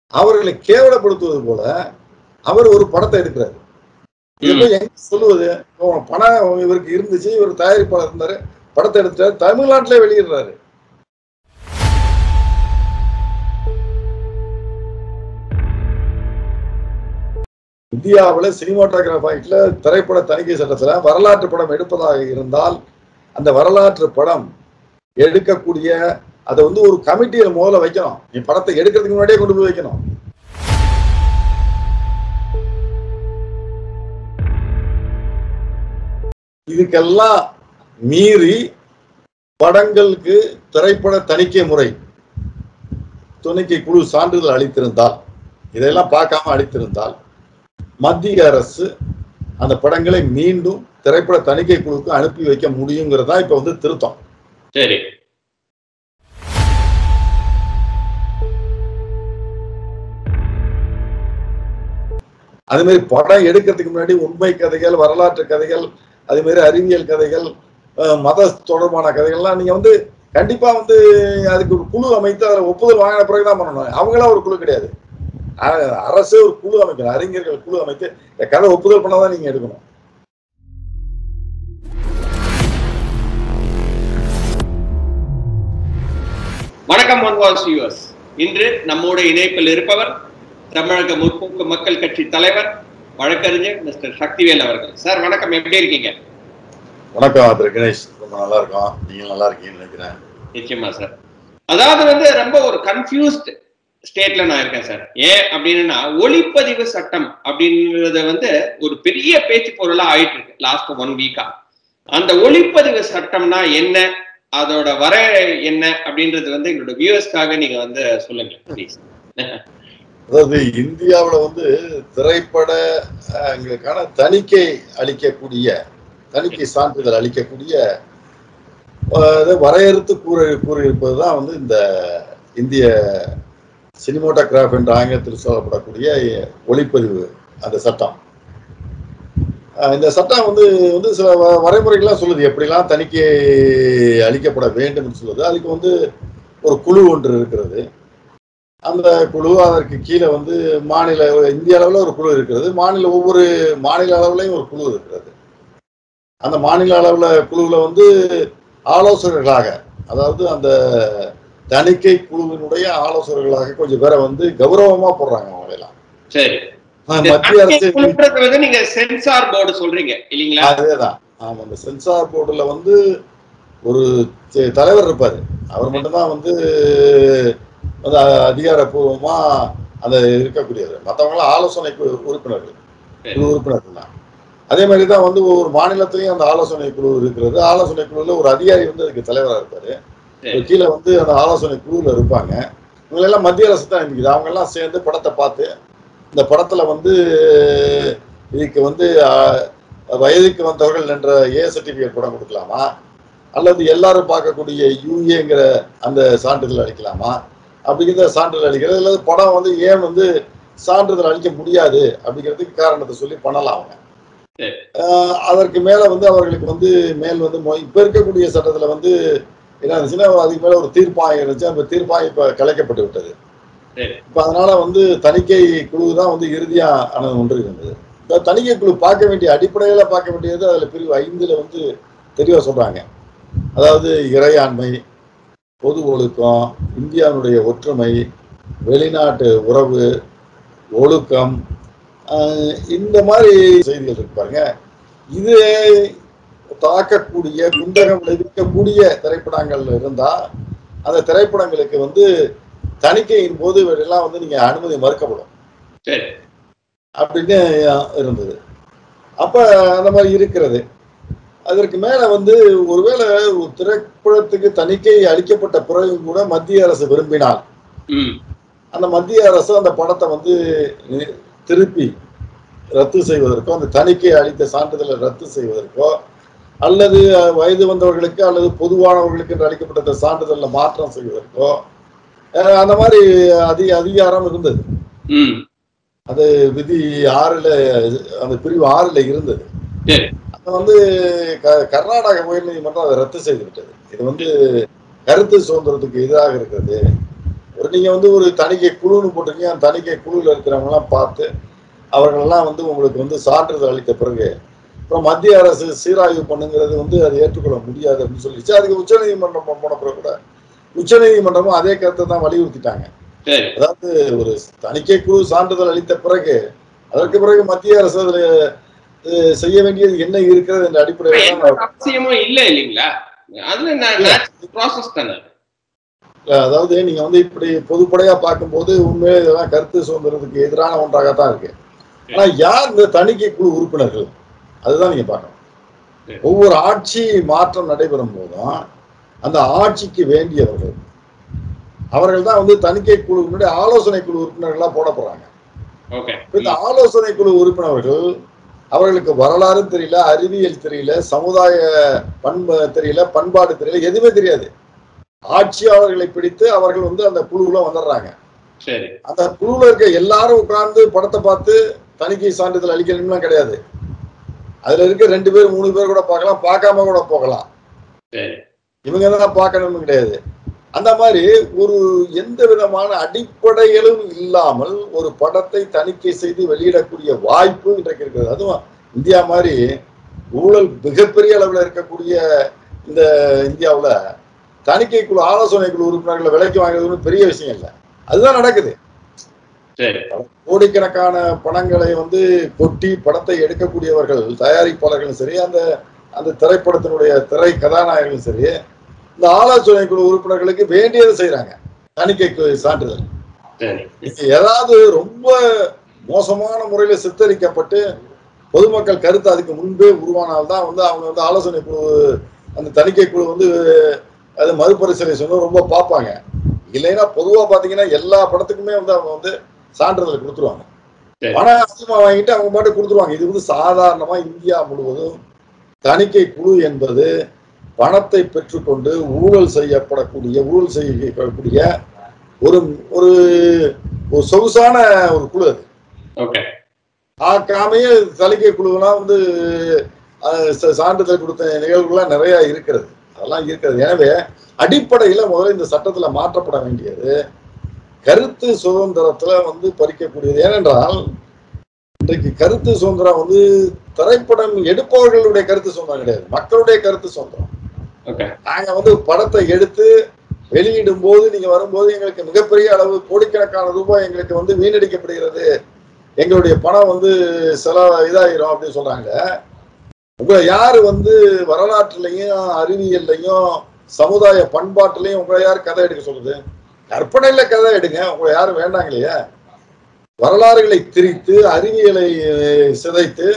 அவர்களை கேவலப்படுத்துவது போல அவர் ஒரு படத்தை எடுக்கிறாரு இதை ம். போய் எங்க சொல்லுவது இப்போ பணம் இவருக்கு இருந்துச்சு இவர் தயாரிப்பாளர் இருந்தாரு படத்தை எடுத்தாரு தமிழ்நாட்டிலே வெளியிடுறாரு இந்தியாவுல சினிமாட்டோகிராஃப் ஆக்ட்ல திரைப்பட தணிக்கை சட்டத்துல வரலாற்று படம் எடுப்பதாக இருந்தால் அந்த வரலாற்று படம் எடுக்கக்கூடிய அதை வந்து ஒரு கமிட்டியில முதல்ல வைக்கணும் நீ படத்தை எடுக்கிறதுக்கு முன்னாடியே கொண்டு போய் வைக்கணும் இதுக்கெல்லாம் மீறி படங்களுக்கு திரைப்பட தணிக்கை முறை துணைக்கை குழு சான்றிதழ் அளித்திருந்தால் இதெல்லாம் பார்க்காம அளித்திருந்தால் மத்திய அரசு அந்த படங்களை மீண்டும் திரைப்பட தணிக்கை குழுவுக்கு அனுப்பி வைக்க முடியுங்கிறதா இப்ப வந்து திருத்தம் சரி அதே மாதிரி படம் எடுக்கிறதுக்கு முன்னாடி உண்மை கதைகள் வரலாற்று கதைகள் அதே மாதிரி அறிவியல் கதைகள் அஹ், மத தொடர்பான கதைகள்லாம் நீங்க வந்து கண்டிப்பா வந்து அதுக்கு ஒரு குழு அமைத்து அதில் ஒப்புதல் வாங்கின பிறகுதான் பண்ணணும் அவங்களாம் ஒரு குழு கிடையாது அ- அரசே ஒரு குழு அமைக்கணும் அறிஞர்கள் குழு அமைத்து இந்த கதை ஒப்புதல் பண்ணாதான் நீங்க எடுக்கணும் வணக்கம் ஒன்வால் சியூஸ் இன்று நம்மோட இணைப்பில் இருப்பவர் தமிழக முற்போக்கு மக்கள் கட்சி தலைவர் வழக்கறிஞர் மிஸ்டர் சக்திவேல் அவர்கள் சார் வணக்கம் எப்படி இருக்கீங்க வணக்கம் திரு கணேஷ் ரொம்ப நல்லா இருக்கோம் நீங்க நல்லா இருக்கீங்கன்னு நினைக்கிறேன் நிச்சயமா சார் அதாவது வந்து ரொம்ப ஒரு கன்ஃபியூஸ்ட் ஸ்டேட்ல நான் இருக்கேன் சார் ஏன் அப்படின்னா ஒளிப்பதிவு சட்டம் அப்படின்றத வந்து ஒரு பெரிய பேச்சு பொருளா ஆயிட்டு இருக்கு லாஸ்ட் ஒன் வீக்கா அந்த ஒளிப்பதிவு சட்டம்னா என்ன அதோட வர என்ன அப்படின்றது வந்து எங்களோட வியூவர்ஸ்க்காக நீங்க வந்து சொல்லுங்க ப்ளீஸ் அதாவது இந்தியாவுல வந்து திரைப்பட அஹ், எங்களுக்கான தணிக்கை அளிக்கக்கூடிய தணிக்கை சான்றிதழ் அளிக்கக்கூடிய அஹ், இதை வரையறுத்து கூற கூறியிருப்பது தான் வந்து இந்த இந்திய சினிமோட்டோகிராஃப் என்ற ஆங்கிலத்தில் சொல்லப்படக்கூடிய ஒளிப்பதிவு அந்த சட்டம் அஹ், இந்த சட்டம் வந்து வந்து சில வ- வரைமுறைகள்லாம் சொல்லுது எப்படிலாம் தணிக்கை அளிக்கப்பட வேண்டும் என்று சொல்லுது அதுக்கு வந்து ஒரு குழு ஒன்று இருக்கிறது அந்த குழு அதற்கு கீழே வந்து மாநில இந்திய அளவில் ஒரு குழு இருக்கிறது மாநில ஒவ்வொரு மாநில அளவுலையும் ஒரு குழு இருக்கிறது அந்த மாநில அளவில் குழுவில் வந்து ஆலோசகர்களாக அதாவது அந்த தணிக்கை குழுவினுடைய ஆலோசகர்களாக கொஞ்சம் பேரை வந்து கௌரவமா போடுறாங்க அவங்களெல்லாம் சரி ஆஹ் மத்திய அரசு குழுன்றது வந்து நீங்க சென்சார் போர்டு சொல்றீங்க இல்லீங்களா அதேதான் ஆமா அந்த சென்சார் போர்டுல வந்து ஒரு தி- தலைவர் இருப்பாரு அவர் மட்டும்தான் வந்து வந்து அ- அதிகாரப்பூர்வமா அந்த இருக்கக்கூடியவர் மற்றவங்களாம் ஆலோசனை குழு உறுப்பினர்கள் குழு உறுப்பினர்கள் தான் அதே மாதிரி தான் வந்து ஒவ்வொரு மாநிலத்திலையும் அந்த ஆலோசனை குழு இருக்கிறது ஆலோசனை குழுவில் ஒரு அதிகாரி வந்து அதுக்கு தலைவராக இருப்பாரு சரி. கீழே வந்து அந்த ஆலோசனை குழுவில் இருப்பாங்க இவங்களெல்லாம் மத்திய அரசு தான் நிற்குது அவங்க எல்லாம் சேர்ந்து படத்தை பார்த்து இந்த படத்துல வந்து இதுக்கு வந்து அஹ், வயதுக்கு வந்தவர்கள் என்ற ஏ சர்டிபிகேட் படம் கொடுக்கலாமா அல்லது எல்லாரும் பார்க்கக்கூடிய யூஏங்கிற அந்த சான்றிதழ் அளிக்கலாமா அப்படிங்கிற சான்றிதழ் அளிக்கிறது அல்லது படம் வந்து ஏன் வந்து சான்றிதழ் அளிக்க முடியாது அப்படிங்கிறதுக்கு காரணத்தை சொல்லி பண்ணலாம் அவங்க சரி. அஹ், அதற்கு மேல வந்து அவர்களுக்கு வந்து மேல் வந்து மொ- இப்ப இருக்கக்கூடிய சட்டத்துல வந்து என்ன இருந்துச்சுன்னா அதுக்கு மேல ஒரு தீர்ப்பாயம் இருந்துச்சு அந்த தீர்ப்பாயம் இப்ப கலைக்கப்பட்டு விட்டது சரி. இப்ப அதனால வந்து தணிக்கை குழு தான் வந்து இறுதியா ஆனது ஒன்று இருந்தது இப்ப தணிக்கை குழு பார்க்க வேண்டிய அடிப்படையில பார்க்க வேண்டியது அதுல பிரிவு ஐந்துல வந்து தெளிவா சொல்றாங்க அதாவது இறையாண்மை பொது ஒழுக்கம் இந்தியாவுடைய ஒற்றுமை வெளிநாட்டு உறவு ஒழுக்கம் ஆஹ் இந்த மாதிரி செய்திகள் இருக்கு பாருங்க இது தாக்கக்கூடிய குந்தகம் விளைவிக்கக்கூடிய திரைப்படங்கள் இருந்தா அந்த திரைப்படங்களுக்கு வந்து தணிக்கையின் போது இவரெல்லாம் வந்து நீங்க அனுமதி மறுக்கப்படும் சரி அப்படின்னு இருந்தது அப்ப அந்த மாதிரி இருக்கிறது அதற்கு மேல வந்து ஒருவேளை ஒரு திரைப்படத்துக்கு தணிக்கை அளிக்கப்பட்ட பிறகு கூட மத்திய அரசு விரும்பினால் ம் அந்த மத்திய அரசு அந்த படத்தை வந்து நி- திருப்பி ரத்து செய்வதற்கோ அந்த தணிக்கை அளித்த சான்றிதழை ரத்து செய்வதற்கோ அல்லது அஹ், வயது வந்தவர்களுக்கு அல்லது பொதுவானவர்களுக்கு என்று அளிக்கப்பட்ட அந்த சான்றிதழில் மாற்றம் செய்வதற்கோ அஹ், அந்த மாதிரி அதிக அதிகாரம் இருந்தது ம் அது விதி ஆறுல அந்த பிரிவு ஆறுல இருந்தது சரி அது வந்து க- கர்நாடக உயர்நீதிமன்றம் அதை ரத்து செய்து விட்டது இது வந்து கருத்து சுதந்திரத்துக்கு எதிராக இருக்கிறது நீங்க வந்து ஒரு தணிக்கை குழுன்னு போட்டிருக்கீங்க அந்த தணிக்கை குழுவில் இருக்கிறவங்க எல்லாம் பார்த்து அவர்களெல்லாம் வந்து உங்களுக்கு வந்து சான்றிதழ் அளித்த பிறகு அப்புறம் மத்திய அரசு சீராய்வு பண்ணுங்கிறது வந்து அதை ஏற்றுக்கொள்ள முடியாது அப்படின்னு சொல்லிச்சு அதுக்கு உச்சநீதிமன்றம் போன பிறகு கூட உச்சநீதிமன்றமும் அதே கருத்தை தான் வலியுறுத்திட்டாங்க சரி அதாவது ஒரு தணிக்கை குழு சான்றிதழ் அளித்த பிறகு அதற்கு பிறகு மத்திய அரசு அதுல அஹ், செய்ய வேண்டியது என்ன இருக்கிறது என்ற அடிப்படையில் தான் எந்த ஒரு அவசியமும் இல்ல இல்லைங்களா அதுல ப்ராசஸ் தானே அது. அஹ், அதாவது நீங்க வந்து இப்படி பொதுப்படையா பார்க்கும்போது உண்மையிலே இதெல்லாம் கருத்து சுதந்திரத்துக்கு எதிரான ஒன்றாகத்தான் இருக்கு ஆனா யார் இந்த தணிக்கை குழு உறுப்பினர்கள் அதுதான் நீங்க பார்க்கணும் சரி. ஒவ்வொரு ஆட்சி மாற்றம் நடைபெறும் போதும் அந்த ஆட்சிக்கு வேண்டியவர்கள் அவர்கள் தான் வந்து தணிக்கை குழு முன்னாடி ஆலோசனை குழு உறுப்பினர்களா போட போறாங்க ஓகே இப்ப இந்த ஆலோசனை குழு உறுப்பினர்கள் அவர்களுக்கு வரலாறு தெரியல அறிவியல் தெரியல சமுதாய பண்பு தெரியல பண்பாடு தெரியல எதுவுமே தெரியாது ஆட்சியாளர்களை பிடித்து அவர்கள் வந்து அந்த குழுவுல வந்துடுறாங்க சரி அந்த குழுவுல இருக்க எல்லாரும் உட்கார்ந்து படத்தை பார்த்து தணிக்கை சான்றிதழ் அளிக்கணும்லாம் கிடையாது அதுல இருக்க ரெண்டு பேர் மூணு பேர் கூட பார்க்கலாம் பார்க்காம கூட போகலாம் சரி இவங்க தான் பார்க்கணும்னு கிடையாது அந்த மாதிரி ஒரு எந்த விதமான அடிப்படைகளும் இல்லாமல் ஒரு படத்தை தணிக்கை செய்து வெளியிடக்கூடிய வாய்ப்பு இன்றைக்கு இருக்கிறது அதுவும் இந்தியா மாதிரி ஊழல் மிகப்பெரிய அளவில் இருக்கக்கூடிய இந்த இந்தியாவுல தணிக்கை குழு ஆலோசனை குழு உறுப்பினர்களை விலைக்கு வாங்குறது பெரிய விஷயம் இல்லை அதுதான் நடக்குது சரி கோடிக்கணக்கான பணங்களை வந்து கொட்டி படத்தை எடுக்கக்கூடியவர்கள் தயாரிப்பாளர்களும் சரி அந்த அந்த திரைப்படத்தினுடைய திரை கதாநாயகர்களும் சரி இந்த ஆலோசனை குழு உறுப்பினர்களுக்கு வேண்டியதை செய்றாங்க தணிக்கைக்கு சான்றிதழ் சரி இது ஏதாவது ரொம்ப மோசமான முறையில் சித்தரிக்கப்பட்டு பொதுமக்கள் கருத்து அதுக்கு முன்பே உருவானால்தான் வந்து அவங்க வந்து ஆலோசனை குழு அந்த தணிக்கை குழு வந்து அது மறுபரிசீலனை சொன்னா ரொம்ப பார்ப்பாங்க இல்லைன்னா பொதுவா பாத்தீங்கன்னா எல்லா படத்துக்குமே வந்து அவங்க வந்து சான்றிதழ் கொடுத்துருவாங்க சரி. பணம் அதிகமா வாங்கிட்டு அவங்க பாட்டு கொடுத்துருவாங்க இது வந்து சாதாரணமா இந்தியா முழுவதும் தணிக்கை குழு என்பது பணத்தை பெற்றுக்கொண்டு ஊழல் செய்யப்படக்கூடிய ஊழல் செய்யக்கூடிய ஒரு ஒரு ஒரு சொகுசான ஒரு குழு அது ஓகே ஆக்காமையே தணிக்கை குழுவெல்லாம் வந்து அஹ், ச- சான்றிதழ் கொடுத்த நிகழ்வுகள்லாம் நிறைய இருக்கிறது அதெல்லாம் இருக்கிறது எனவே அடிப்படையில முதல்ல இந்த சட்டத்துல மாற்றப்பட வேண்டியது கருத்து சுதந்திரத்துல வந்து பறிக்கக்கூடியது ஏனென்றால் இன்றைக்கு கருத்து சுதந்திரம் வந்து திரைப்படம் எடுப்பவர்களுடைய கருத்து சுதந்திரம் கிடையாது மக்களுடைய கருத்து சுதந்திரம் ஓகே நாங்க வந்து படத்தை எடுத்து வெளியிடும் போது நீங்க வரும்போது எங்களுக்கு மிகப்பெரிய அளவு கோடிக்கணக்கான ரூபாய் எங்களுக்கு வந்து வீணடிக்கப்படுகிறது எங்களுடைய பணம் வந்து செல இதாயிரும் அப்படின்னு சொல்றாங்க உங்களை யாரு வந்து வரலாற்றுலையும் அறிவியல்லையும் சமுதாய பண்பாட்டுலையும் உங்களை யார் கதை எடுக்க சொல்லுது கற்பனையில கதை எடுங்க உங்களை யாரும் வேண்டாங்க இல்லையா வரலாறுகளை திரித்து அறிவியலை அஹ், சிதைத்து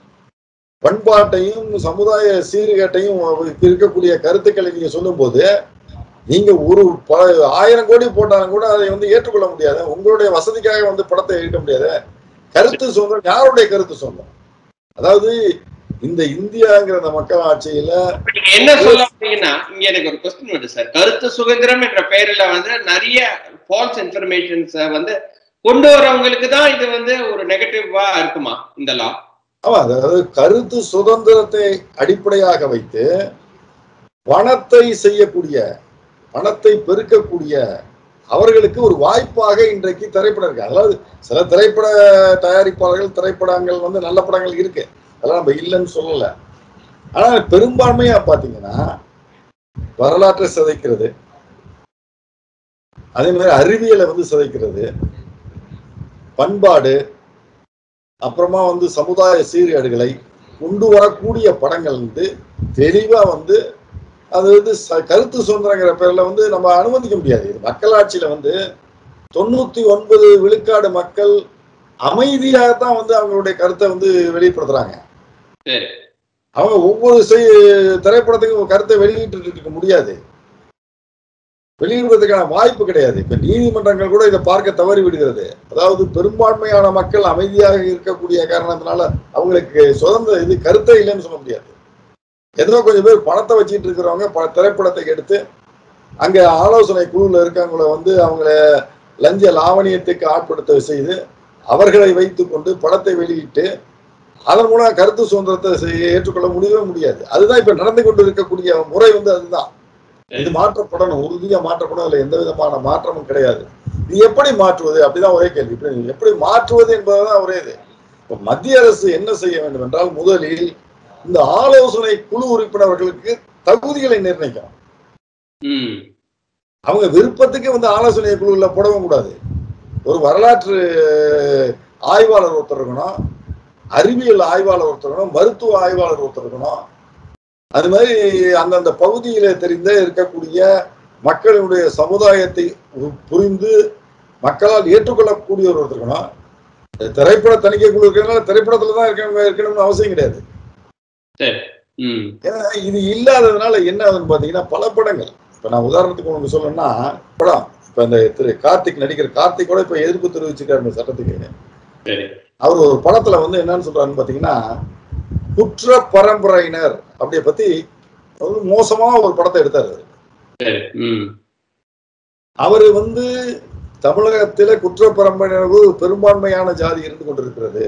பண்பாட்டையும் சமுதாய சீர்கேட்டையும் இருக்கக்கூடிய கருத்துக்களை நீங்க சொல்லும்போது நீங்க ஒரு பல ஆயிரம் கோடி போட்டாலும் கூட அதை வந்து ஏற்றுக்கொள்ள முடியாது உங்களுடைய வசதிக்காக வந்து படத்தை எடுக்க முடியாது கருத்து சுதந்திரம் யாருடைய கருத்து சுதந்திரம் அதாவது இந்த இந்தியாங்கிற அந்த மக்கள் ஆட்சியில இப்ப நீங்க என்ன சொல்ல வந்தீங்கன்னா இங்க எனக்கு ஒரு கொஸ்டின் வருது சார் கருத்து சுதந்திரம் என்ற பெயர்ல வந்து நிறைய ஃபால்ஸ் இன்ஃபர்மேஷன்ஸ் வந்து கொண்டு வரவங்களுக்கு தான் இது வந்து ஒரு நெகட்டிவா இருக்குமா இந்த லா ஆமா அதாவது கருத்து சுதந்திரத்தை அடிப்படையாக வைத்து பணத்தை செய்யக்கூடிய பணத்தை பெருக்கக்கூடிய அவர்களுக்கு ஒரு வாய்ப்பாக இன்றைக்கு திரைப்படம் இருக்கு அதாவது சில திரைப்பட தயாரிப்பாளர்கள் திரைப்படங்கள் வந்து நல்ல படங்கள் இருக்கு அதெல்லாம் நம்ம இல்லைன்னு சொல்லல ஆனா பெரும்பான்மையா பாத்தீங்கன்னா வரலாற்றை சிதைக்கிறது அதே மாதிரி அறிவியலை வந்து சிதைக்கிறது பண்பாடு அப்புறமா வந்து சமுதாய சீர்கேடுகளை கொண்டு வரக்கூடிய படங்கள் வந்து தெளிவா வந்து அது வந்து ச- கருத்து சுதந்திரங்கிற பேர்ல வந்து நம்ம அனுமதிக்க முடியாது இது மக்களாட்சியில வந்து தொண்ணூத்தி ஒன்பது விழுக்காடு மக்கள் அமைதியாகத்தான் வந்து அவங்களுடைய கருத்தை வந்து வெளிப்படுத்துறாங்க சரி அவங்க ஒவ்வொரு செய் திரைப்படத்துக்கும் கருத்தை வெளியிட்டு இருக்க முடியாது வெளியிடுவதற்கான வாய்ப்பு கிடையாது இப்ப நீதிமன்றங்கள் கூட இதை பார்க்க தவறி விடுகிறது அதாவது பெரும்பான்மையான மக்கள் அமைதியாக இருக்கக்கூடிய காரணத்தினால அவங்களுக்கு சுதந்திர இது கருத்தே இல்லைன்னு சொல்ல முடியாது ஏதோ கொஞ்சம் பேர் பணத்தை வச்சுட்டு இருக்கிறவங்க ப திரைப்படத்தை எடுத்து அங்க ஆலோசனை குழுவில் இருக்கவங்கள வந்து அவங்கள லஞ்ச லாவணியத்துக்கு ஆட்படுத்த செய்து அவர்களை வைத்துக்கொண்டு படத்தை வெளியிட்டு அதன் மூலம் கருத்து சுதந்திரத்தை செய்ய- ஏற்றுக்கொள்ள முடியவே முடியாது அதுதான் இப்ப நடந்து கொண்டு இருக்கக்கூடிய முறை வந்து அதுதான் இது மாற்றப்படணும் உறுதியா மாற்றப்படும் அதுல எந்த விதமான மாற்றமும் கிடையாது இது எப்படி மாற்றுவது அப்படிதான் ஒரே கேள்வி இப்படி எப்படி மாற்றுவது என்பதுதான் ஒரே இது இப்ப மத்திய அரசு என்ன செய்ய வேண்டும் என்றால் முதலில் இந்த ஆலோசனை குழு உறுப்பினர்களுக்கு தகுதிகளை நிர்ணயிக்கணும் ம் அவங்க விருப்பத்துக்கு வந்து ஆலோசனை குழுல போடவும் கூடாது ஒரு வரலாற்று ஆய்வாளர் ஒருத்தர் இருக்கணும் அறிவியல் ஆய்வாளர் ஒருத்தர் இருக்கணும் மருத்துவ ஆய்வாளர் ஒருத்தர் இருக்கணும் அது மாதிரி அந்தந்த பகுதியில தெரிந்த இருக்கக்கூடிய மக்களுடைய சமுதாயத்தை உ- புரிந்து மக்களால் ஏற்றுக்கொள்ளக்கூடிய ஒரு ஒருத்தர் இருக்கணும் இந்த திரைப்பட தணிக்கை குழு இருக்கிறதுனால திரைப்படத்துல தான் இருக்கணும் இருக்கணும்னு அவசியம் கிடையாது சரி ம் ஏன்னா இது இல்லாததுனால என்ன ஆகுதுன்னு பாத்தீங்கன்னா பல படங்கள் இப்ப நான் உதாரணத்துக்கு உங்களுக்கு சொல்லணும்னா படம் இப்ப இந்த திரு கார்த்திக் நடிகர் கார்த்திக் கூட இப்ப எதிர்ப்பு தெரிவிச்சிருக்காரு இந்த சட்டத்துக்கு சரி அவர் ஒரு படத்துல வந்து என்னன்னு சொல்றாருன்னு பாத்தீங்கன்னா குற்ற பரம்பரையினர் அப்படிய பத்தி ஒரு மோசமா ஒரு படத்தை எடுத்தாரு அவரு. சரி ம் அவரு வந்து தமிழகத்தில குற்ற பரம்பரையினர் பெரும்பான்மையான ஜாதி இருந்து கொண்டிருக்கிறது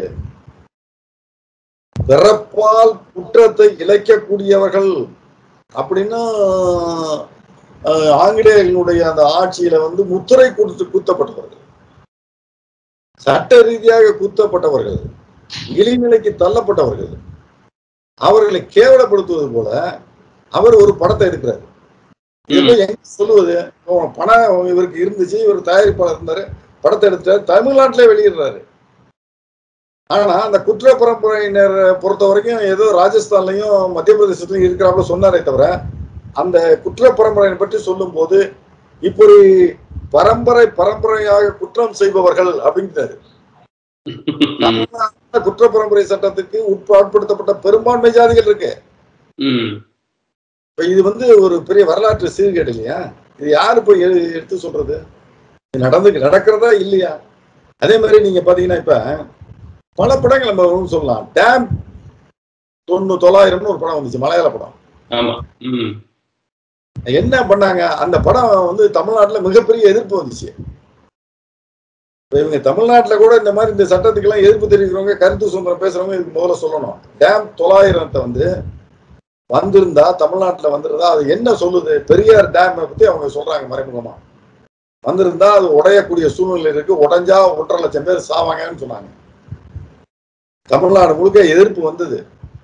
பிறப்பால் குற்றத்தை இழைக்கக்கூடியவர்கள் அப்படின்னு அஹ், ஆங்கிலேயர்களுடைய அந்த ஆட்சியில வந்து முத்திரை கொடுத்து குத்தப்பட்டவர்கள் சட்ட ரீதியாக குத்தப்பட்டவர்கள் இழிநிலைக்கு தள்ளப்பட்டவர்கள் அவர்களை கேவலப்படுத்துவது போல அவர் ஒரு படத்தை எடுக்கிறார் இது போய் எங்க சொல்லுவது ஓ, பணம் இவருக்கு இருந்துச்சு இவர் தயாரிப்பாளர் இருந்தாரு படத்தை எடுத்தாரு தமிழ்நாட்டிலே வெளியிடுறாரு ஆனா அந்த குற்ற பரம்பரையினர் பொறுத்த வரைக்கும் ஏதோ ராஜஸ்தான்லயும் மத்திய பிரதேசத்துலயும் இருக்கிறாப்புல சொன்னாரே தவிர அந்த குற்ற பரம்பரையை பற்றி சொல்லும் போது இப்படி பரம்பரை பரம்பரையாக குற்றம் செய்பவர்கள் அப்படிங்கிறாரு தமிழ்நாட்டுல குற்ற பரம்பரை சட்டத்துக்கு உட்படுத்தப்பட்ட பெரும்பான்மை ஜாதிகள் இருக்கு ம் இப்ப இது வந்து ஒரு பெரிய வரலாற்று சீர்கேடு இல்லையா இது யாரு போய் எ- எடுத்து சொல்றது இது நடந்து நடக்கிறதா இல்லையா அதே மாதிரி நீங்க பாத்தீங்கன்னா இப்ப பல படங்கள் நம்ம வந்து சொல்லலாம் டேம் தொண்ணூ தொள்ளாயிரம்னு ஒரு படம் வந்துச்சு மலையாள படம் ஆமா ம் என்ன பண்ணாங்க அந்த படம் வந்து தமிழ்நாட்டுல மிகப்பெரிய எதிர்ப்பு வந்துச்சு இப்ப இவங்க தமிழ்நாட்டுல கூட இந்த மாதிரி இந்த சட்டத்துக்கெல்லாம் எதிர்ப்பு தெரிவிக்கிறவங்க கருத்து சுதந்திரம் பேசுறவங்க இதுக்கு முதல்ல சொல்லணும் டேம் தொள்ளாயிரத்தை வந்து வந்திருந்தா தமிழ்நாட்டுல வந்திருந்தா அது என்ன சொல்லுது பெரியார் டேம் பத்தி அவங்க சொல்றாங்க மறைமுகமா வந்திருந்தா அது உடையக்கூடிய சூழ்நிலை இருக்கு உடைஞ்சா ஒன்றரை லட்சம் பேர் சாவாங்கன்னு சொன்னாங்க தமிழ்நாடு முழுக்க எதிர்ப்பு வந்தது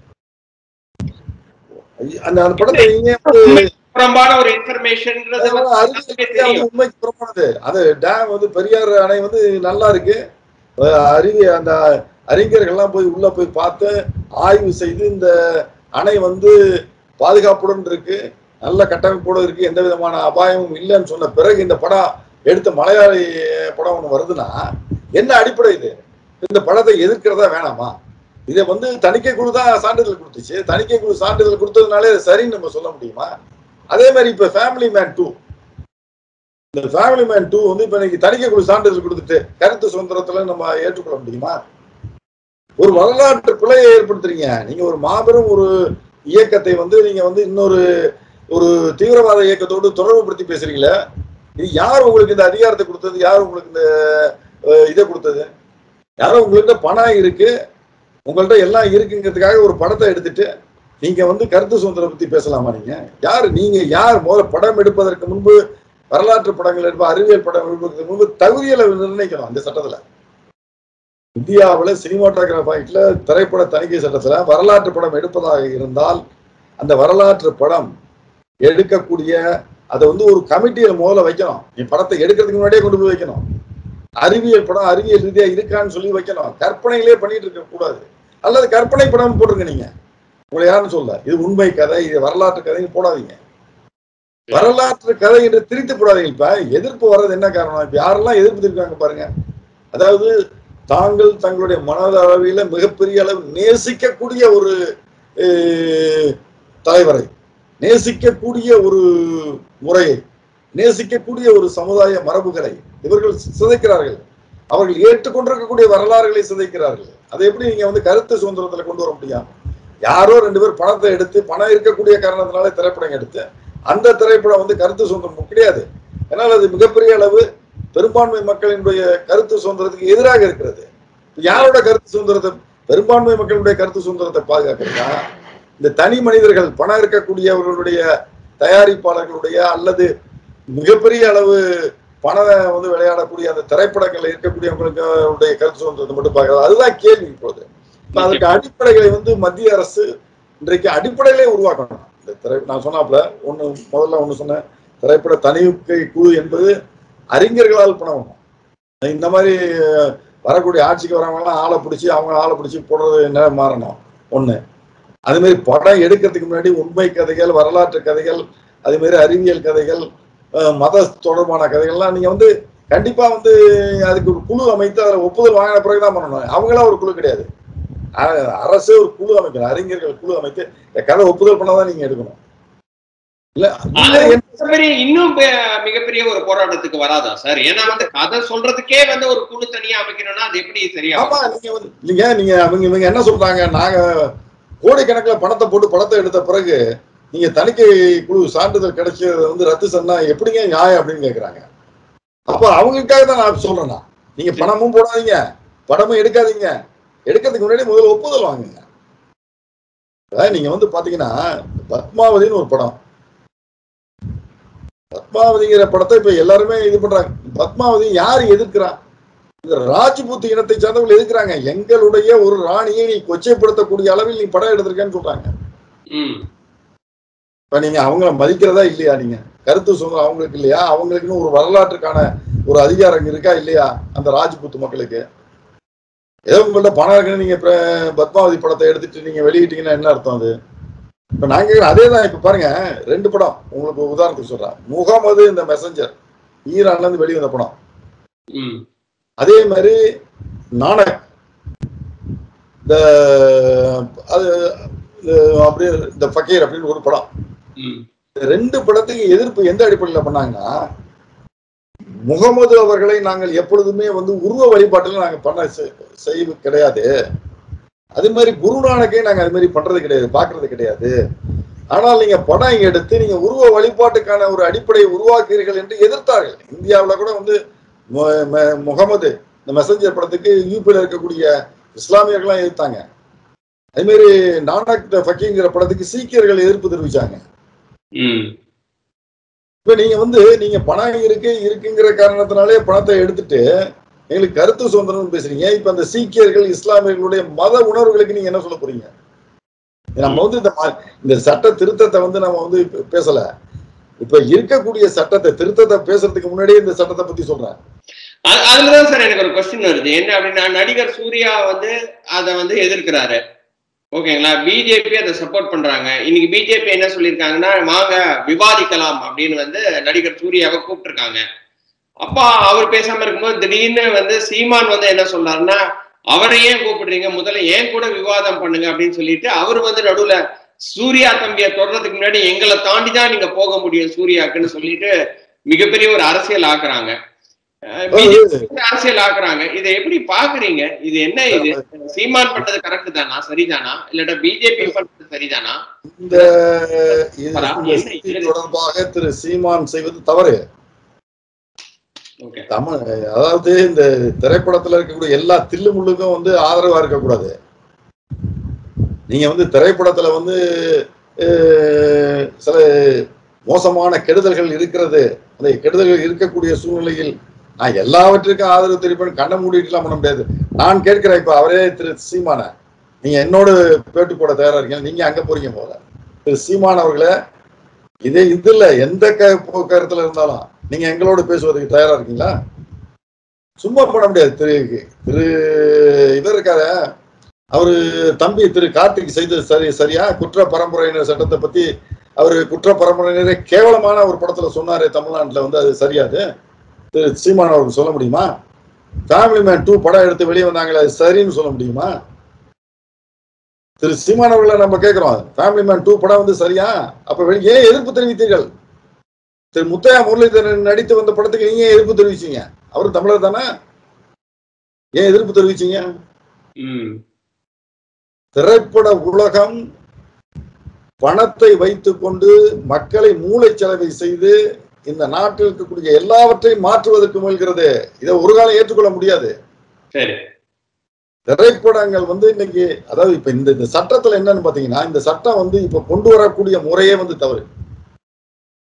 அந்த அந்த படத்தை நீங்க வந்து புறம்பான ஒரு இன்ஃபர்மேஷன்ன்றது வந்து அறிவியல் எல்லாருக்குமே ரீதியா வந்து தெரியும் உண்மைக்கு புறமானது அது டேம் வந்து பெரியார் அணை வந்து நல்லா இருக்கு அஹ் அறிவி அந்த அறிஞர்கள்லாம் போய் உள்ள போய் பார்த்து ஆய்வு செய்து இந்த அணை வந்து பாதுகாப்புடன் இருக்கு நல்ல கட்டமைப்போடு இருக்கு எந்த விதமான அபாயமும் இல்லைன்னு சொன்ன பிறகு இந்த படம் எடுத்த மலையாளி படம் ஒன்று வருதுன்னா என்ன அடிப்படை இது இந்த படத்தை எதிர்க்கிறதா வேணாமா இதை வந்து தணிக்கை குழு தான் சான்றிதழ் கொடுத்துச்சு தணிக்கை குழு சான்றிதழ் கொடுத்ததுனாலே அது சரின்னு நம்ம சொல்ல முடியுமா அதே மாதிரி இப்ப ஃபேமிலி மேன் டூ இந்த ஃபேமிலி மேன் டூ வந்து இப்ப இன்னைக்கு தணிக்கை குழு சான்றிதழ் கொடுத்துட்டு கருத்து சுதந்திரத்துல நம்ம ஏற்றுக்கொள்ள முடியுமா ஒரு வரலாற்று பிழையை ஏற்படுத்துறீங்க நீங்க ஒரு மாபெரும் ஒரு இயக்கத்தை வந்து நீங்க வந்து இன்னொரு ஒரு தீவிரவாத இயக்கத்தோடு தொடர்புபடுத்தி பேசுறீங்களே இது யார் உங்களுக்கு இந்த அதிகாரத்தை கொடுத்தது யார் உங்களுக்கு இந்த அஹ், இதை கொடுத்தது யாரோ உங்கள்கிட்ட பணம் இருக்கு உங்கள்ட்ட எல்லாம் இருக்குங்கிறதுக்காக ஒரு படத்தை எடுத்துட்டு நீங்க வந்து கருத்து சுதந்திரம் பத்தி பேசலாமா நீங்க யார் நீங்க யார் முதல்ல படம் எடுப்பதற்கு முன்பு வரலாற்று படங்கள் எடுப்ப அறிவியல் படம் எடுப்பதற்கு முன்பு தகுதிகளை நிர்ணயிக்கணும் அந்த சட்டத்துல இந்தியாவில் சினிமாட்டோகிராஃபைட்ல திரைப்பட தணிக்கை சட்டத்துல வரலாற்று படம் எடுப்பதாக இருந்தால் அந்த வரலாற்று படம் எடுக்கக்கூடிய அதை வந்து ஒரு கமிட்டியில முதல்ல வைக்கணும் நீ படத்தை எடுக்கிறதுக்கு முன்னாடியே கொண்டு போய் வைக்கணும் அறிவியல் படம் அறிவியல் ரீதியா இருக்கான்னு சொல்லி வைக்கணும் கற்பனையிலே பண்ணிட்டு இருக்க கூடாது அல்லது கற்பனை படம் போட்டுருங்க நீங்க உங்களை யாருன்னு சொல்ல இது உண்மை கதை இது வரலாற்று கதைன்னு போடாதீங்க வரலாற்று கதை என்று திரித்து போடாதீங்க இப்ப எதிர்ப்பு வர்றது என்ன காரணம் இப்ப யாரெல்லாம் எதிர்ப்பு தெரிவிக்காங்க பாருங்க அதாவது தாங்கள் தங்களுடைய மனதளவில மிகப்பெரிய அளவு நேசிக்கக்கூடிய ஒரு அஹ், தலைவரை நேசிக்கக்கூடிய ஒரு முறையை நேசிக்கக்கூடிய ஒரு சமுதாய மரபுகளை இவர்கள் சிதைக்கிறார்கள் அவர்கள் ஏற்றுக்கொண்டிருக்கக்கூடிய வரலாறுகளை சிதைக்கிறார்கள் அதை எப்படி நீங்க வந்து கருத்து சுதந்திரத்துல கொண்டு வர முடியும் யாரோ ரெண்டு பேர் பணத்தை எடுத்து பணம் இருக்கக்கூடிய காரணத்தினால திரைப்படம் எடுத்து அந்த திரைப்படம் வந்து கருத்து சுதந்திரம் கிடையாது அதனால் அது மிகப்பெரிய அளவு பெரும்பான்மை மக்களினுடைய கருத்து சுதந்திரத்துக்கு எதிராக இருக்கிறது யாரோட கருத்து சுதந்திரத்தை பெரும்பான்மை மக்களுடைய கருத்து சுதந்திரத்தை பாதுகாக்கிறதா இந்த தனி மனிதர்கள் பணம் இருக்கக்கூடியவர்களுடைய தயாரிப்பாளர்களுடைய அல்லது மிகப்பெரிய அளவு பண வந்து விளையாடக்கூடிய அந்த திரைப்படங்கள்ல இருக்கக்கூடியவங்களுடைய கருத்து சுதந்திரத்தை மட்டும் பார்க்கறது அதுதான் கேள்வி இப்போது இப்ப அதற்கு அடிப்படைகளை வந்து மத்திய அரசு இன்றைக்கு அடிப்படையிலே உருவாக்கணும் இந்த திரை நான் சொன்னாப்ல ஒண்ணு முதல்ல ஒண்ணு சொன்னேன் திரைப்பட தணிக்கை குழு என்பது அறிஞர்களால் பணம் இந்த மாதிரி வரக்கூடிய ஆட்சிக்கு வரவங்கலாம் ஆளை பிடிச்சி அவங்க ஆளை பிடிச்சி போடுறது என்ன மாறணும் ஒண்ணு அது மாதிரி படம் எடுக்கிறதுக்கு முன்னாடி உண்மை கதைகள் வரலாற்று கதைகள் அது மாதிரி அறிவியல் கதைகள் அஹ், மத தொடர்பான கதைகள்லாம் நீங்க வந்து கண்டிப்பா வந்து அதுக்கு ஒரு குழு அமைத்து அதில் ஒப்புதல் வாங்கின பிறகுதான் பண்ணணும் அவங்களாம் ஒரு குழு கிடையாது அ- அரசே ஒரு குழு அமைக்கணும் அறிஞர்கள் குழு அமைத்து இந்த கதை ஒப்புதல் பண்ணாதான் நீங்க எடுக்கணும் இல்ல இல்ல, என்ன- மிகப்பெரிய இன்னும் பெ- மிகப்பெரிய ஒரு போராட்டத்துக்கு வராதா சார் ஏன்னா வந்து கதை சொல்றதுக்கே வந்து ஒரு குழு தனியா அமைக்கணும்னா அது எப்படி சரியா ஆமா நீங்க வந்து இல்லைங்க நீங்க அவங்க இவங்க என்ன சொல்றாங்க நாங்க கோடிக்கணக்குல பணத்தை போட்டு படத்தை எடுத்த பிறகு நீங்க தணிக்கை குழு சான்றிதழ் கிடைச்சதை வந்து ரத்து சொன்னா எப்படிங்க நியாயம் அப்படின்னு கேக்குறாங்க அப்ப அவங்களுக்காக தான் நான் சொல்றேன் நான். நீங்க பணமும் போடாதீங்க படமும் எடுக்காதீங்க எடுக்கிறதுக்கு முன்னாடி முதல்ல ஒப்புதல் வாங்குங்க அதாவது நீங்க வந்து பாத்தீங்கன்னா பத்மாவதின்னு ஒரு படம் பத்மாவதிங்கிற படத்தை இப்ப எல்லாருமே இது பண்றாங்க பத்மாவதி யார் எதிர்க்கிறா இந்த ராஜ்புத் இனத்தை சார்ந்தவர்கள் எதிர்க்கிறாங்க எங்களுடைய ஒரு ராணியை நீ கொச்சைப்படுத்தக்கூடிய அளவில் நீ படம் எடுத்திருக்கேன்னு சொல்றாங்க ம் இப்ப நீங்க அவங்கள மதிக்கிறதா இல்லையா நீங்க கருத்து சுதந்திரம் அவங்களுக்கு இல்லையா அவங்களுக்குன்னு ஒரு வரலாற்றுக்கான ஒரு அதிகாரம் இருக்கா இல்லையா அந்த ராஜ்புத் மக்களுக்கு ஏதோ உங்கள்ட்ட பணம் இருக்குன்னு நீங்க இப்ப பத்மாவதி படத்தை எடுத்துட்டு நீங்க வெளியிட்டீங்கன்னா என்ன அர்த்தம் அது இப்ப நாங்க கேக்குறோம், அதே தான் இப்ப பாருங்க ரெண்டு படம் உங்களுக்கு உதாரணத்துக்கு சொல்றேன் முகமது இந்த மெசஞ்சர் ஈரான்ல இருந்து வெளிவந்த படம் ம் அதே மாதிரி நானக் இந்த அது இது அப்படியே இந்த ஃபக்கீர் அப்படின்னு ஒரு படம் ம் இந்த ரெண்டு படத்துக்கு எதிர்ப்பு எந்த அடிப்படையில் பண்ணாங்கன்னா முகமது அவர்களை நாங்கள் எப்பொழுதுமே வந்து உருவ வழிபாட்டில் நாங்கள் பண்ண செ- செய்வது கிடையாது அது மாதிரி குருநானக்கே நாங்கள் அது மாதிரி பண்றது கிடையாது பார்க்கறது கிடையாது ஆனால் நீங்க படம் எடுத்து நீங்க உருவ வழிபாட்டுக்கான ஒரு அடிப்படையை உருவாக்குறீர்கள் என்று எதிர்த்தார்கள் இந்தியாவில் கூட வந்து மு- ம- முகமது இந்த மெசஞ்சர் படத்துக்கு யூபியில் இருக்கக்கூடிய இஸ்லாமியர்கள்லாம் எதிர்த்தாங்க அதே மாதிரி நானக் த ஃபக்கீங்கிற படத்துக்கு சீக்கியர்கள் எதிர்ப்பு தெரிவிச்சாங்க ம் இப்ப நீங்க வந்து நீங்க பணம் இருக்கு இருக்குங்கிற காரணத்தினாலே பணத்தை எடுத்துட்டு எங்களுக்கு கருத்து சுதந்திரம் பேசுறீங்க இப்ப அந்த சீக்கியர்கள் இஸ்லாமியர்களுடைய மத உணர்வுகளுக்கு நீங்க என்ன சொல்ல போறீங்க நம்ம வந்து இந்த ம- இந்த சட்ட திருத்தத்தை வந்து நம்ம வந்து இப்ப பேசல இப்ப இருக்கக்கூடிய சட்டத்தை திருத்தத்தை பேசுறதுக்கு முன்னாடியே இந்த சட்டத்தை பத்தி சொல்றேன் அது- அதுலதான் சார் எனக்கு ஒரு கொஸ்டின் வருது என்ன அப்படின்னா நடிகர் சூர்யா வந்து அதை வந்து எதிர்க்கிறாரு ஓகேங்களா பிஜேபி அதை சப்போர்ட் பண்றாங்க இன்னைக்கு பிஜேபி என்ன சொல்லியிருக்காங்கன்னா வாங்க விவாதிக்கலாம் அப்படின்னு வந்து நடிகர் சூர்யாவை கூப்பிட்டுருக்காங்க அப்பா அவர் பேசாம இருக்கும்போது திடீர்னு வந்து சீமான் வந்து என்ன சொல்றாருன்னா அவரை ஏன் கூப்பிடுறீங்க முதல்ல ஏன் கூட விவாதம் பண்ணுங்க அப்படின்னு சொல்லிட்டு அவர் வந்து நடுவுல சூர்யா தம்பியை தொடர்றதுக்கு முன்னாடி எங்களை தாண்டி தான் நீங்க போக முடியும் சூர்யாக்குன்னு சொல்லிட்டு மிகப்பெரிய ஒரு அரசியல் ஆக்குறாங்க அஹ் BJP அரசியல் ஆக்குறாங்க இதை எப்படி பாக்குறீங்க இது என்ன இது சீமான் பண்ணது கரெக்ட் தானா சரிதானா இல்லாட்டா பிஜேபி பண்ணது சரிதானா இந்த இது- இந்த செய்தி தொடர்பாக திரு சீமான் செய்வது தவறு ஓகே தமிழ் அதாவது இந்த திரைப்படத்துல இருக்கக்கூடிய எல்லா தில்லுமுள்ளுக்கும் வந்து ஆதரவா இருக்கக்கூடாது நீங்க வந்து திரைப்படத்துல வந்து அஹ், சில மோசமான கெடுதல்கள் இருக்கிறது அந்த கெடுதல்கள் இருக்கக்கூடிய சூழ்நிலையில் நான் எல்லாவற்றுக்கும் ஆதரவு தெரிவிப்பேன் கண்ணை மூடிட்டுலாம் பண்ண முடியாது நான் கேட்கிறேன் இப்ப அவரே திரு சீமான நீங்க என்னோட பேட்டு போட தயாரா இருக்கீங்க நீங்க அங்க போறீங்க போல திரு சீமான் அவர்களே இதே இது இல்ல எந்த க- போ- கருத்துல இருந்தாலும் நீங்க எங்களோட பேசுவதற்கு தயாரா இருக்கீங்களா சும்மா பண்ண முடியாது திரு திரு இவர் இருக்காரு அவரு தம்பி திரு கார்த்திக் செய்தது சரி சரியா குற்ற பரம்பரையினர் சட்டத்தை பத்தி அவரு குற்ற பரம்பரையினரே கேவலமான ஒரு படத்துல சொன்னாரு தமிழ்நாட்டுல வந்து அது சரியாது திரு சீமான் அவருக்கு சொல்ல முடியுமா ஃபேமிலி மேன் டூ படம் எடுத்து வெளியே வந்தாங்களே அது சரின்னு சொல்ல முடியுமா திரு சீமான் அவர்களை நம்ம கேட்கிறோம் ஃபேமிலி மேன் டூ படம் வந்து சரியா அப்ப வெளி- ஏன் எதிர்ப்பு தெரிவித்தீர்கள் திரு முத்தையா முரளிதரன் நடித்து வந்த படத்துக்கு நீங்க ஏன் எதிர்ப்பு தெரிவிச்சீங்க அவரு தமிழர் தானே ஏன் எதிர்ப்பு தெரிவிச்சீங்க ம் திரைப்பட உலகம் பணத்தை வைத்துக்கொண்டு மக்களை மூளைச்சலவை செய்து இந்த நாட்டில் இருக்கக்கூடிய எல்லாவற்றையும் மாற்றுவதற்கு முயல்கிறது இதை ஒரு காலம் ஏற்றுக்கொள்ள முடியாது சரி திரைப்படங்கள் வந்து இன்னைக்கு அதாவது இப்ப இந்த இந்த சட்டத்துல என்னன்னு பாத்தீங்கன்னா இந்த சட்டம் வந்து இப்ப கொண்டு வரக்கூடிய முறையே வந்து தவறு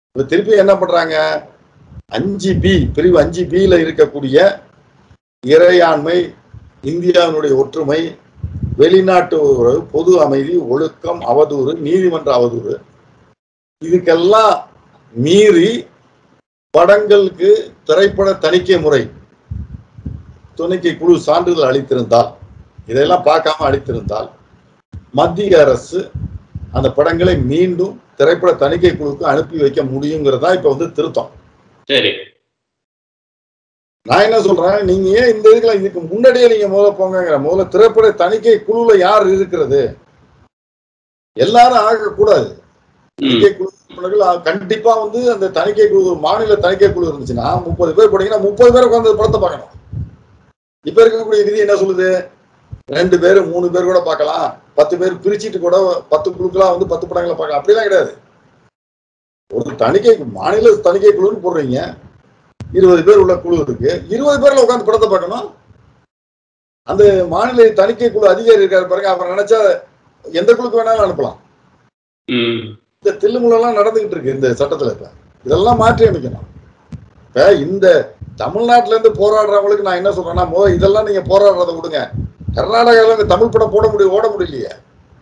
இப்ப திருப்பி என்ன பண்றாங்க அஞ்சு பி பிரிவு அஞ்சு பில இருக்கக்கூடிய இறையாண்மை இந்தியாவினுடைய ஒற்றுமை வெளிநாட்டு உறவு பொது அமைதி ஒழுக்கம் அவதூறு நீதிமன்ற அவதூறு இதுக்கெல்லாம் மீறி படங்களுக்கு திரைப்பட தணிக்கை முறை துணைக்கை குழு சான்றிதழ் அளித்திருந்தால் இதெல்லாம் பார்க்காம அளித்திருந்தால் மத்திய அரசு அந்த படங்களை மீண்டும் திரைப்பட தணிக்கை குழுவுக்கு அனுப்பி வைக்க முடியுங்கிறதா இப்ப வந்து திருத்தம் சரி நான் என்ன சொல்றேன் நீங்க ஏன் இந்த இதுக்குல இதுக்கு முன்னாடியே நீங்க முதல்ல போங்கிற முதல்ல திரைப்பட தணிக்கை குழுல யார் இருக்கிறது எல்லாரும் ஆகக்கூடாது ம் தணிக்கை குழு உறுப்பினர்கள் ஆ- கண்டிப்பா வந்து அந்த தணிக்கை குழு மாநில தணிக்கை குழு இருந்துச்சுன்னா முப்பது பேர் போனீங்கன்னா முப்பது பேர் உட்காந்து படத்தை பார்க்கணும் இப்ப இருக்கக்கூடிய விதி என்ன சொல்லுது ரெண்டு பேர் மூணு பேர் கூட பார்க்கலாம் பத்து பேர் பிரிச்சுட்டு கூட பத்து குழுக்களா வந்து பத்து படங்களை பார்க்கலாம் அப்படிலாம் கிடையாது ஒரு தணிக்கை மாநில தணிக்கை குழுன்னு போடுறீங்க இருபது பேர் உள்ள குழு இருக்கு இருபது பேர்ல உட்காந்து படத்தை பார்க்கணும் அந்த மாநில தணிக்கை குழு அதிகாரி இருக்காரு பாருங்க அவர் நினைச்சா எந்த குழுக்கு வேணாலும் அனுப்பலாம் ம் இந்த தில்லுமுலாம் நடந்துகிட்டு இருக்கு இந்த சட்டத்துல இப்ப இதெல்லாம் மாற்றி அமைக்கணும் இப்ப இந்த தமிழ்நாட்டுல இருந்து போராடுறவங்களுக்கு நான் என்ன சொல்றேன்னா மோ இதெல்லாம் நீங்க போராடுறதை விடுங்க கர்நாடகாவில் இந்த தமிழ் படம் போட முடியும் ஓட முடியலையே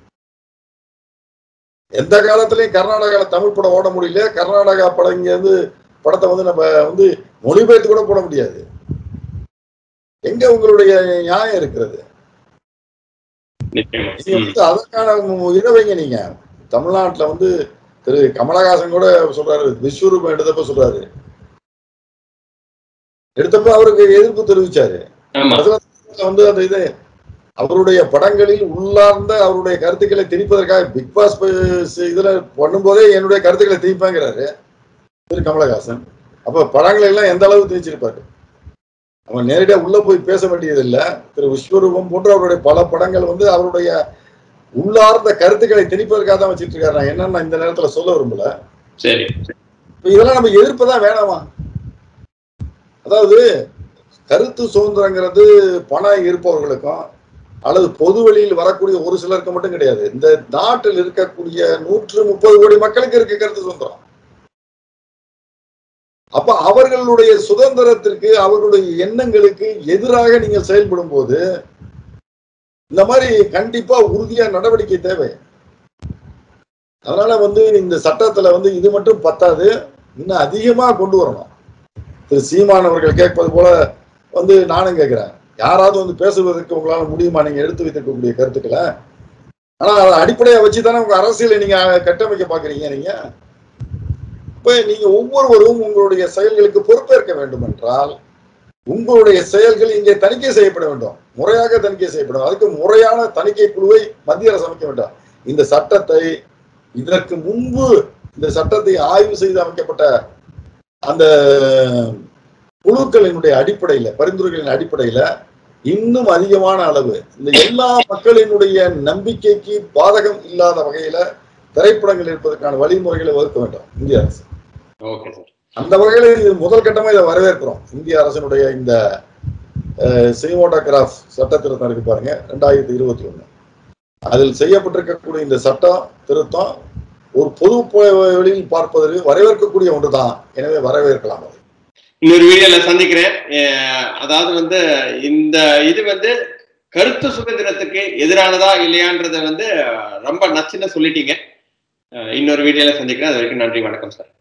எந்த காலத்திலயும் கர்நாடகால தமிழ் படம் ஓட முடியல கர்நாடகா படம் இங்க வந்து படத்தை வந்து நம்ம வந்து மொழிபெயர்த்து கூட போட முடியாது எங்க உங்களுடைய நியாயம் இருக்கிறது நிச்சயமா நீங்க ம் வந்து அதற்கான மு- இதை வைங்க நீங்க தமிழ்நாட்டுல வந்து திரு கமலஹாசன் கூட சொல்றாரு விஸ்வரூபம் எடுத்தப்ப சொல்றாரு எடுத்தப்ப அவருக்கு எதிர்ப்பு தெரிவிச்சாரு ஆமா அதுல வந்து அந்த இது அவருடைய படங்களில் உள்ளார்ந்த அவருடைய கருத்துக்களை திணிப்பதற்காக பிக் பாஸ் ப- இதுல பண்ணும்போதே என்னுடைய கருத்துக்களை திணிப்பாங்கிறாரு திரு கமலஹாசன் அப்ப படங்களை எல்லாம் எந்த அளவு திணிச்சிருப்பாரு அவன் நேரடியா உள்ள போய் பேச வேண்டியதில்லை திரு விஸ்வரூபம் போன்ற அவருடைய பல படங்கள் வந்து அவருடைய உள்ளார்ந்த கருத்துக்களை திணிப்பதற்காக தான் வச்சிட்டு இருக்காரு நான் என்னன்னு நான் இந்த நேரத்துல சொல்ல விரும்பல சரி இப்ப இதெல்லாம் நம்ம எதிர்ப்பு தான் வேணாமா அதாவது கருத்து சுதந்திரங்கிறது பணம் இருப்பவர்களுக்கும் அல்லது பொது வெளியில் வரக்கூடிய ஒரு சிலருக்கு மட்டும் கிடையாது இந்த நாட்டில் இருக்கக்கூடிய நூற்று முப்பது கோடி மக்களுக்கு இருக்கு கருத்து சுதந்திரம் அப்ப அவர்களுடைய சுதந்திரத்திற்கு அவர்களுடைய எண்ணங்களுக்கு எதிராக நீங்கள் செயல்படும் போது இந்த மாதிரி கண்டிப்பா உறுதியா நடவடிக்கை தேவை அதனால வந்து இந்த சட்டத்துல வந்து இது மட்டும் பத்தாது இன்னும் அதிகமா கொண்டு வரணும் திரு சீமான் அவர்கள் கேட்பது போல வந்து நானும் கேட்கிறேன் யாராவது வந்து பேசுவதற்கு உங்களால முடியுமா நீங்க எடுத்து வைத்திருக்கக்கூடிய கருத்துக்களை ஆனா அதை அடிப்படையா வச்சு தானே உங்க அரசியலை நீங்க கட்டமைக்க பாக்குறீங்க நீங்க இப்ப நீங்க ஒவ்வொருவரும் உங்களுடைய செயல்களுக்கு பொறுப்பேற்க வேண்டும் என்றால் உங்களுடைய செயல்கள் இங்கே தணிக்கை செய்யப்பட வேண்டும் முறையாக தணிக்கை செய்யப்படும் அதுக்கு முறையான தணிக்கை குழுவை மத்திய அரசு அமைக்க வேண்டும் இந்த சட்டத்தை இதற்கு முன்பு இந்த சட்டத்தை ஆய்வு செய்து அமைக்கப்பட்ட அந்த குழுக்களினுடைய அடிப்படையில பரிந்துரைகளின் அடிப்படையில இன்னும் அதிகமான அளவு இந்த எல்லா மக்களினுடைய நம்பிக்கைக்கு பாதகம் இல்லாத வகையில திரைப்படங்கள் இருப்பதற்கான வழிமுறைகளை வகுக்க வேண்டும் இந்திய அரசு ஓகே சார் அந்த வகையில இது முதல் கட்டமா இதை வரவேற்கிறோம் இந்திய அரசினுடைய இந்த சினிமோட்டோகிராஃப் சட்ட திருத்தம் இருக்கு பாருங்க ரெண்டாயிரத்தி இருபத்தி ஒண்ணு அதில் செய்யப்பட்டிருக்கக்கூடிய இந்த சட்டம் திருத்தம் ஒரு பொது ப- வெளியில் பார்ப்பதற்கு வரவேற்கக்கூடிய ஒன்றுதான் எனவே வரவேற்கலாம் அதை இன்னொரு வீடியோல சந்திக்கிறேன் அஹ் அதாவது வந்து இந்த இது வந்து கருத்து சுதந்திரத்துக்கு எதிரானதா இல்லையான்றத வந்து அஹ் ரொம்ப நச்சுன்னு சொல்லிட்டீங்க அஹ் இன்னொரு வீடியோல சந்திக்கிறேன் அது வரைக்கும் நன்றி வணக்கம் சார்